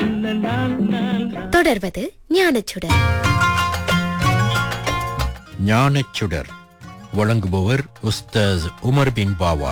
தொடர்வது ஞானச்சுடர் ஞானச்சுடர் வழங்குபவர் உஸ்தாஸ் உமர் பின் பாவா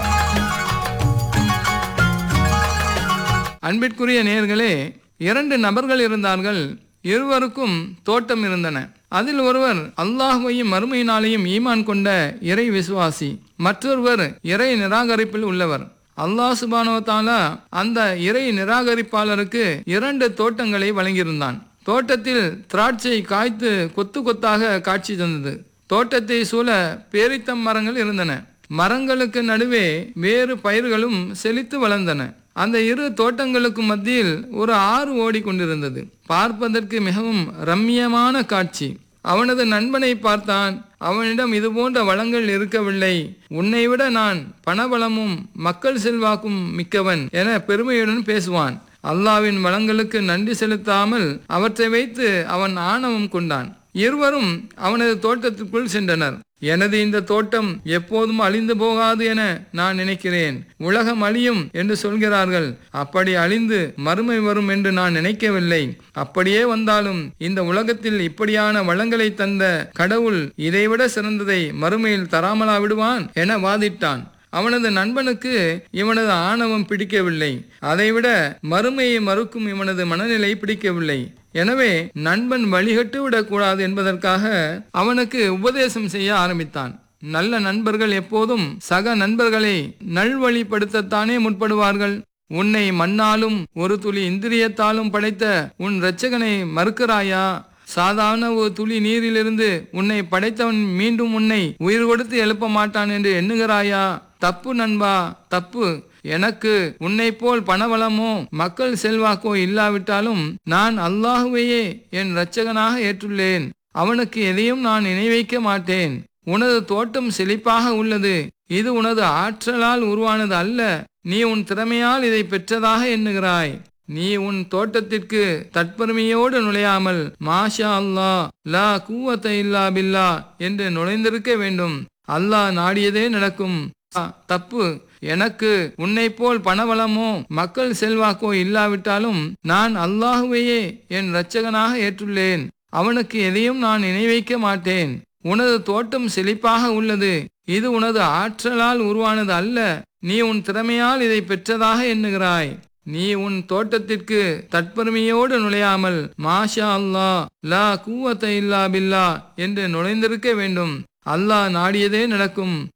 அன்பிற்குரிய நேயர்களே இரண்டு நபர்கள் இருந்தார்கள் இருவருக்கும் தோட்டம் இருந்தன அதில் ஒருவர் அல்லாஹ்வையும் மறுமையினாலையும் ஈமான் கொண்ட இறை விசுவாசி மற்றொருவர் இறை நிராகரிப்பில் உள்ளவர் அல்லாஹ் சுபானோ தாலா அந்த இறை நிராகரிப்பாளருக்கு இரண்டு தோட்டங்களை வழங்கியிருந்தான் தோட்டத்தில் திராட்சை காய்த்து கொத்து கொத்தாக காட்சி தந்தது தோட்டத்தை சூழ பேரித்தம் மரங்கள் இருந்தன மரங்களுக்கு நடுவே வேறு பயிர்களும் செழித்து வளர்ந்தன அந்த இரு தோட்டங்களுக்கு மத்தியில் ஒரு ஆறு ஓடிக்கொண்டிருந்தது பார்ப்பதற்கு மிகவும் ரம்மியமான காட்சி அவனது நண்பனை பார்த்தான் அவனிடம் இது போன்ற வளங்கள் இருக்கவில்லை உன்னை விட நான் பணபலமும் மக்கள் செல்வாக்கும் மிக்கவன் என பெருமையுடன் பேசுவான் அல்லாவின் வளங்களுக்கு நன்றி செலுத்தாமல் அவற்றை வைத்து அவன் ஆணவம் கொண்டான் இருவரும் அவனது தோட்டத்திற்குள் சென்றனர் எனது இந்த தோட்டம் எப்போதும் அழிந்து போகாது என நான் நினைக்கிறேன் உலகம் அழியும் என்று சொல்கிறார்கள் அப்படி அழிந்து மறுமை வரும் என்று நான் நினைக்கவில்லை அப்படியே வந்தாலும் இந்த உலகத்தில் இப்படியான வளங்களை தந்த கடவுள் இதைவிட சிறந்ததை மறுமையில் தராமலா விடுவான் என வாதிட்டான் அவனது நண்பனுக்கு இவனது ஆணவம் பிடிக்கவில்லை அதைவிட மறுமையை மறுக்கும் இவனது மனநிலை பிடிக்கவில்லை எனவே நண்பன் வழிகட்டு விடக்கூடாது என்பதற்காக அவனுக்கு உபதேசம் செய்ய ஆரம்பித்தான் நல்ல நண்பர்கள் எப்போதும் சக நண்பர்களை நல்வழிப்படுத்தத்தானே முற்படுவார்கள் உன்னை மண்ணாலும் ஒரு துளி இந்திரியத்தாலும் படைத்த உன் இரட்சகனை மறுக்கிறாயா சாதாரண ஒரு துளி நீரிலிருந்து உன்னை படைத்தவன் மீண்டும் உன்னை உயிர் கொடுத்து எழுப்ப மாட்டான் என்று எண்ணுகிறாயா தப்பு நண்பா தப்பு எனக்கு உன்னை போல் பணவளமோ மக்கள் செல்வாக்கோ இல்லாவிட்டாலும் நான் அல்லாஹுவையே என் இரட்சகனாக ஏற்றுள்ளேன் அவனுக்கு எதையும் நான் நினைவைக்க மாட்டேன் உனது தோட்டம் செழிப்பாக உள்ளது இது உனது ஆற்றலால் உருவானது அல்ல நீ உன் திறமையால் இதை பெற்றதாக எண்ணுகிறாய் நீ உன் தோட்டத்திற்கு தற்பெருமையோடு நுழையாமல் மாஷா அல்லா லா கூவத்த இல்லா பில்லா என்று நுழைந்திருக்க வேண்டும் அல்லாஹ் நாடியதே நடக்கும் ஆ, தப்பு எனக்கு உன்னை போல் பணவளமோ மக்கள் செல்வாக்கோ இல்லாவிட்டாலும் நான் அல்லாஹுவையே என் இரட்சகனாக ஏற்றுள்ளேன் அவனுக்கு எதையும் நான் நினைவைக்க மாட்டேன் உனது தோட்டம் செழிப்பாக உள்ளது இது உனது ஆற்றலால் உருவானது அல்ல நீ உன் திறமையால் இதை பெற்றதாக எண்ணுகிறாய் நீ உன் தோட்டத்திற்கு தற்பெருமையோடு நுழையாமல் மாஷா அல்லா லா கூவத்த இல்லா பில்லா என்று நுழைந்திருக்க வேண்டும் அல்லாஹ் நாடியதே நடக்கும்